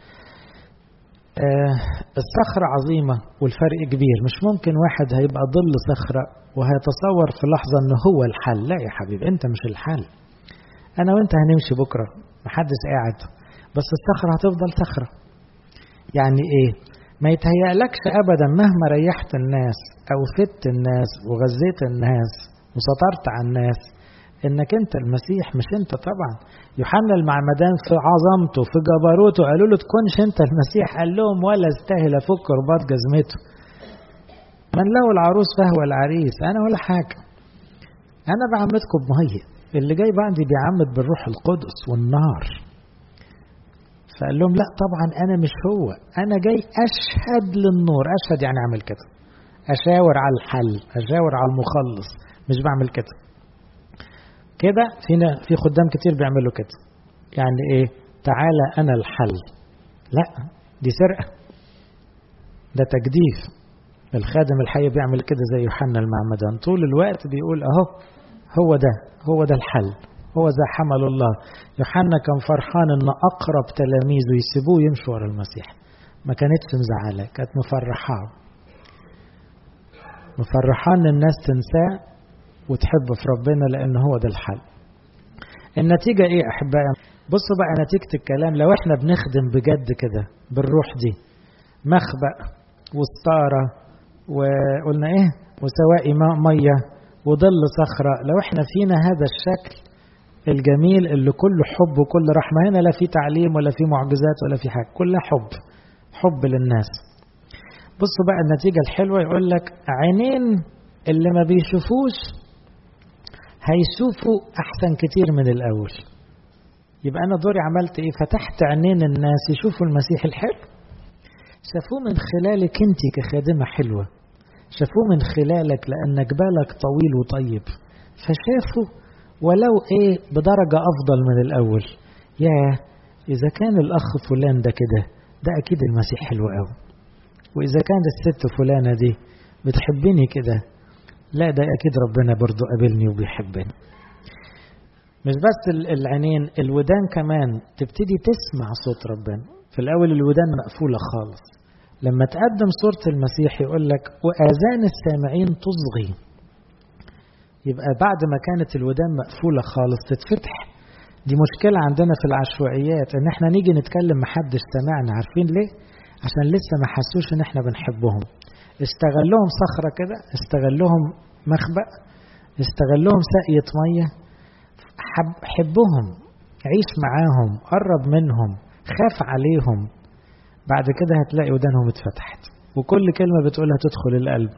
آه الصخرة عظيمة والفرق كبير مش ممكن واحد هيبقى ظل صخرة وهيتصور في لحظة ان هو الحل لا يا حبيبي انت مش الحل انا وانت هنمشي بكرة محدش قاعد بس الصخرة هتفضل صخرة يعني ايه ما يتهيألكش ابدا مهما ريحت الناس او فدت الناس وغذيت الناس وسطرت على الناس انك انت المسيح مش انت طبعا يوحنا المعمدان في عظمته في جبروته قالوا له تكونش انت المسيح قال لهم ولا استاهل افك رباط جزمته من له العروس فهو العريس انا ولا حاجه انا بعمدكم بميه اللي جاي بعدي بيعمد بالروح القدس والنار فقال لهم لا طبعا انا مش هو انا جاي اشهد للنور اشهد يعني اعمل كده اشاور على الحل اشاور على المخلص مش بعمل كده كده فينا في خدام كتير بيعملوا كده يعني ايه تعالى انا الحل لا دي سرقه ده تجديف الخادم الحي بيعمل كده زي يوحنا المعمدان طول الوقت بيقول اهو هو ده هو ده الحل هو ذا حمل الله يوحنا كان فرحان ان اقرب تلاميذه يسيبوه يمشوا ورا المسيح ما كانتش مزعله كانت مفرحاه مفرحاه ان الناس تنساه وتحب في ربنا لان هو ده الحل النتيجه ايه احبائي بصوا بقى نتيجه الكلام لو احنا بنخدم بجد كده بالروح دي مخبأ وستاره وقلنا ايه وسواقي ميه وظل صخره لو احنا فينا هذا الشكل الجميل اللي كله حب وكل رحمة هنا لا في تعليم ولا في معجزات ولا في حاجة كلها حب حب للناس بصوا بقى النتيجة الحلوة يقول لك عينين اللي ما بيشوفوش هيشوفوا أحسن كتير من الأول يبقى أنا دوري عملت إيه فتحت عينين الناس يشوفوا المسيح الحلو شافوه من خلالك أنت كخادمة حلوة شافوه من خلالك لأنك بالك طويل وطيب فشافوا ولو ايه بدرجة افضل من الاول يا اذا كان الاخ فلان ده كده ده اكيد المسيح حلو قوي واذا كانت الست فلانة دي بتحبني كده لا ده اكيد ربنا برضو قابلني وبيحبني مش بس العينين الودان كمان تبتدي تسمع صوت ربنا في الاول الودان مقفولة خالص لما تقدم صورة المسيح يقول لك وآذان السامعين تصغي يبقى بعد ما كانت الودان مقفولة خالص تتفتح دي مشكلة عندنا في العشوائيات ان احنا نيجي نتكلم محدش سمعنا عارفين ليه عشان لسه ما حسوش ان احنا بنحبهم استغلهم صخرة كده استغلهم مخبأ استغلهم ساقية مية حب حبهم عيش معاهم قرب منهم خاف عليهم بعد كده هتلاقي ودانهم اتفتحت وكل كلمة بتقولها تدخل القلب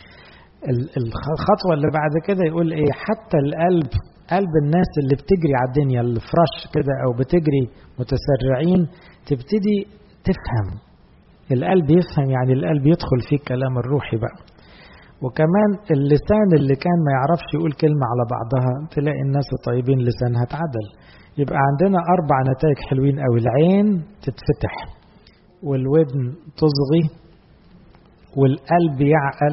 الخطوة اللي بعد كده يقول ايه حتى القلب قلب الناس اللي بتجري على الدنيا الفرش كده او بتجري متسرعين تبتدي تفهم القلب يفهم يعني القلب يدخل فيه الكلام الروحي بقى وكمان اللسان اللي كان ما يعرفش يقول كلمة على بعضها تلاقي الناس الطيبين لسانها اتعدل يبقى عندنا أربع نتائج حلوين أوي العين تتفتح والودن تصغي والقلب يعقل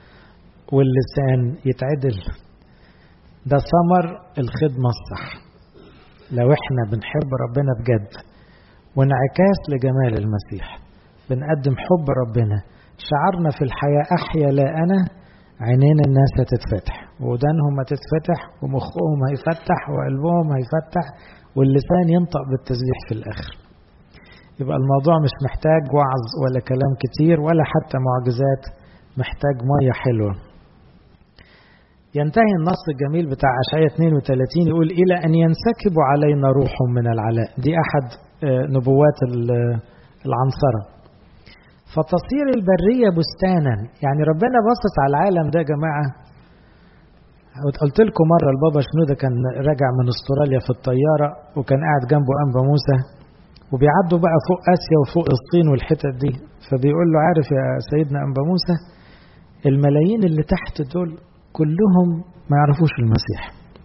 واللسان يتعدل ده ثمر الخدمة الصح لو احنا بنحب ربنا بجد وانعكاس لجمال المسيح بنقدم حب ربنا شعرنا في الحياة أحيا لا أنا عينين الناس هتتفتح ودانهم هتتفتح ومخهم هيفتح وقلبهم هيفتح واللسان ينطق بالتسبيح في الآخر يبقى الموضوع مش محتاج وعظ ولا كلام كتير ولا حتى معجزات محتاج مية حلوة ينتهي النص الجميل بتاع أشعية 32 يقول إلى أن ينسكب علينا روح من العلاء دي أحد نبوات العنصرة فتصير البرية بستانا يعني ربنا بصت على العالم ده يا جماعة قلت لكم مرة البابا شنودة كان راجع من استراليا في الطيارة وكان قاعد جنبه أنبا موسى وبيعدوا بقى فوق آسيا وفوق الصين والحتت دي فبيقول له عارف يا سيدنا أنبا موسى الملايين اللي تحت دول كلهم ما يعرفوش المسيح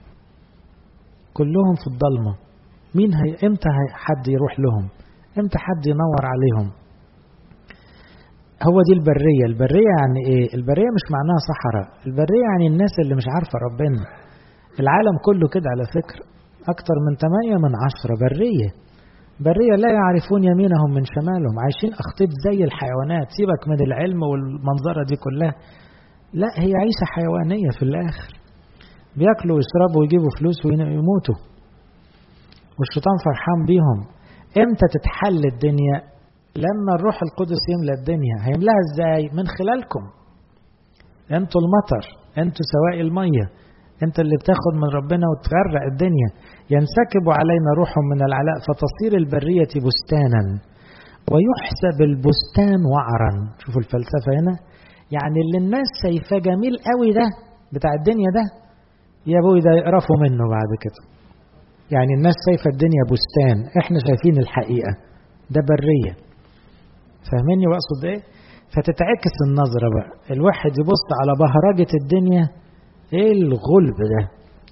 كلهم في الضلمة مين هي امتى هي حد يروح لهم امتى حد ينور عليهم هو دي البرية البرية يعني ايه البرية مش معناها صحراء البرية يعني الناس اللي مش عارفة ربنا العالم كله كده على فكرة أكتر من 8 من عشرة برية برية لا يعرفون يمينهم من شمالهم عايشين أخطيط زي الحيوانات سيبك من العلم والمنظرة دي كلها لا هي عيشة حيوانية في الآخر بياكلوا ويشربوا ويجيبوا فلوس ويموتوا والشيطان فرحان بيهم امتى تتحل الدنيا لما الروح القدس يملى الدنيا هيملاها ازاي من خلالكم انتوا المطر انتوا سواقي الميه انت اللي بتاخد من ربنا وتغرق الدنيا ينسكب علينا روح من العلاء فتصير البرية بستانا ويحسب البستان وعرا شوفوا الفلسفة هنا يعني اللي الناس شايفاه جميل قوي ده بتاع الدنيا ده يا ابوي ده يقرفوا منه بعد كده يعني الناس شايفة الدنيا بستان احنا شايفين الحقيقة ده برية فاهميني واقصد ايه فتتعكس النظرة بقى الواحد يبص على بهرجة الدنيا ايه الغلب ده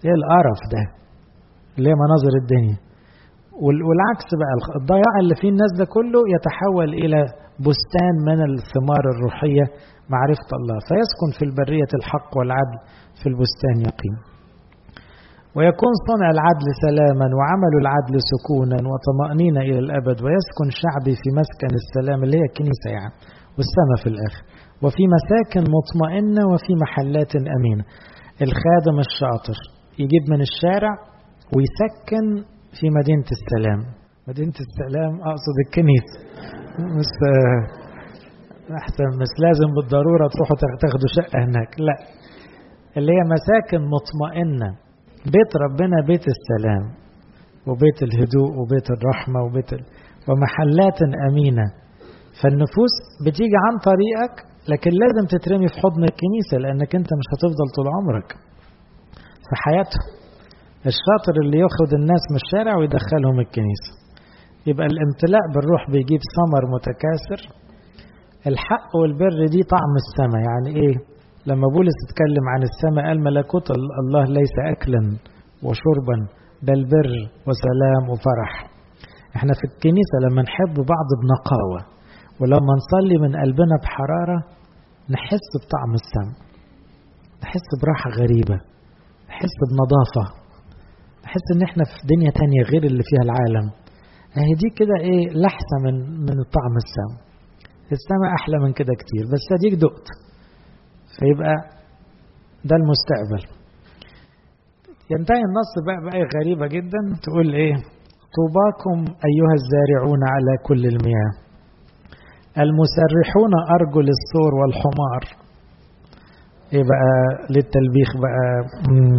ايه القرف ده اللي هي مناظر الدنيا والعكس بقى الضياع اللي فيه الناس ده كله يتحول الى بستان من الثمار الروحيه معرفه الله فيسكن في البريه الحق والعدل في البستان يقيم ويكون صنع العدل سلاما وعمل العدل سكونا وطمأنينة إلى الأبد ويسكن شعبي في مسكن السلام اللي هي الكنيسة يعني والسماء في الآخر وفي مساكن مطمئنة وفي محلات أمينة الخادم الشاطر يجيب من الشارع ويسكن في مدينة السلام مدينة السلام أقصد الكنيسة مش أحسن مش لازم بالضرورة تروحوا تاخدوا شقة هناك لا اللي هي مساكن مطمئنة بيت ربنا بيت السلام وبيت الهدوء وبيت الرحمة وبيت ال... ومحلات أمينة فالنفوس بتيجي عن طريقك لكن لازم تترمي في حضن الكنيسة لأنك أنت مش هتفضل طول عمرك في حياتهم الشاطر اللي ياخد الناس من الشارع ويدخلهم الكنيسة يبقى الامتلاء بالروح بيجيب ثمر متكاثر الحق والبر دي طعم السماء يعني ايه لما بولس اتكلم عن السماء قال ملكوت الله ليس اكلا وشربا بل بر وسلام وفرح احنا في الكنيسة لما نحب بعض بنقاوة ولما نصلي من قلبنا بحرارة نحس بطعم السماء نحس براحة غريبة نحس بنظافة نحس ان احنا في دنيا تانية غير اللي فيها العالم اهي دي كده ايه لحسة من من طعم السماء السماء احلى من كده كتير بس اديك دقت فيبقى ده المستقبل ينتهي النص بقى بقى غريبة جدا تقول ايه طوباكم ايها الزارعون على كل المياه المسرحون ارجل الثور والحمار ايه بقى للتلبيخ بقى مم.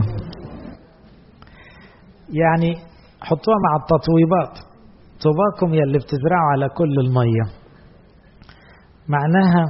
يعني حطوها مع التطويبات طوباكم يا اللي بتزرعوا على كل الميه معناها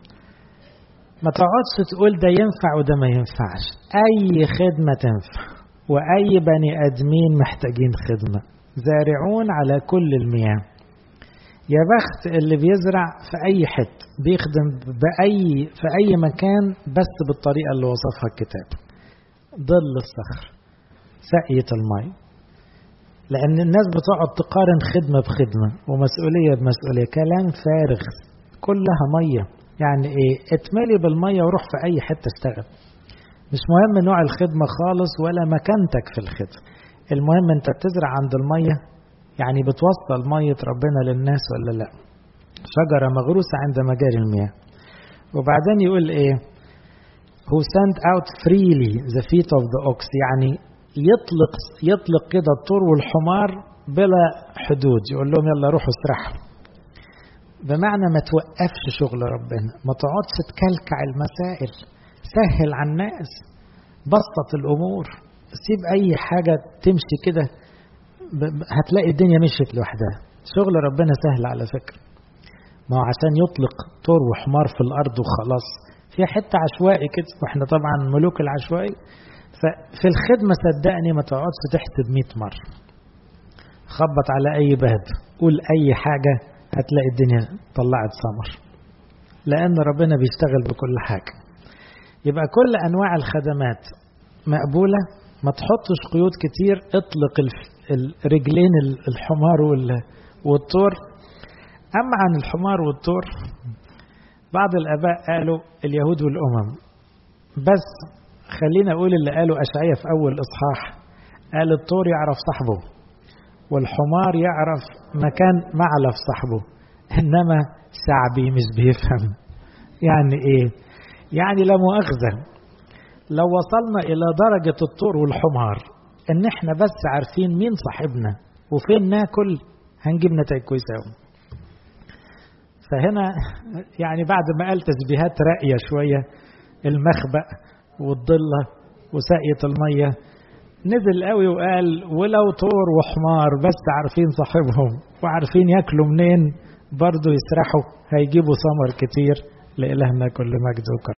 ما تقعدش تقول ده ينفع وده ما ينفعش اي خدمه تنفع واي بني ادمين محتاجين خدمه زارعون على كل المياه يا بخت اللي بيزرع في اي حته بيخدم باي في اي مكان بس بالطريقه اللي وصفها الكتاب ظل الصخر سقيه المي لان الناس بتقعد تقارن خدمه بخدمه ومسؤوليه بمسؤوليه كلام فارغ كلها ميه يعني ايه اتملي بالميه وروح في اي حته اشتغل مش مهم نوع الخدمه خالص ولا مكانتك في الخدمه المهم انت بتزرع عند الميه يعني بتوصل ميه ربنا للناس ولا لا شجره مغروسه عند مجاري المياه وبعدين يقول ايه who sent out freely the feet of the ox يعني يطلق يطلق كده الطور والحمار بلا حدود يقول لهم يلا روحوا اسرحوا بمعنى ما توقفش شغل ربنا ما تقعدش تكلكع المسائل سهل على الناس بسط الامور سيب اي حاجه تمشي كده هتلاقي الدنيا مشيت لوحدها شغل ربنا سهل على فكره ما هو عشان يطلق طور وحمار في الارض وخلاص في حته عشوائي كده واحنا طبعا ملوك العشوائي ففي الخدمه صدقني ما تقعدش تحسب 100 مره خبط على اي باب قول اي حاجه هتلاقي الدنيا طلعت ثمر لأن ربنا بيشتغل بكل حاجة يبقى كل أنواع الخدمات مقبولة ما تحطش قيود كتير اطلق الرجلين الحمار والطور أما عن الحمار والطور بعض الآباء قالوا اليهود والأمم بس خلينا أقول اللي قالوا أشعية في أول إصحاح قال الطور يعرف صاحبه والحمار يعرف مكان معلف صاحبه انما شعبي مش بيفهم يعني ايه يعني لا مؤاخذه لو وصلنا الى درجه الطور والحمار ان احنا بس عارفين مين صاحبنا وفين ناكل هنجيب نتائج كويسه قوي فهنا يعني بعد ما قال تشبيهات راقيه شويه المخبأ والضله وساقيه الميه نزل قوي وقال ولو طور وحمار بس عارفين صاحبهم وعارفين ياكلوا منين برضه يسرحوا هيجيبوا ثمر كتير لإلهنا كل مجد وكرم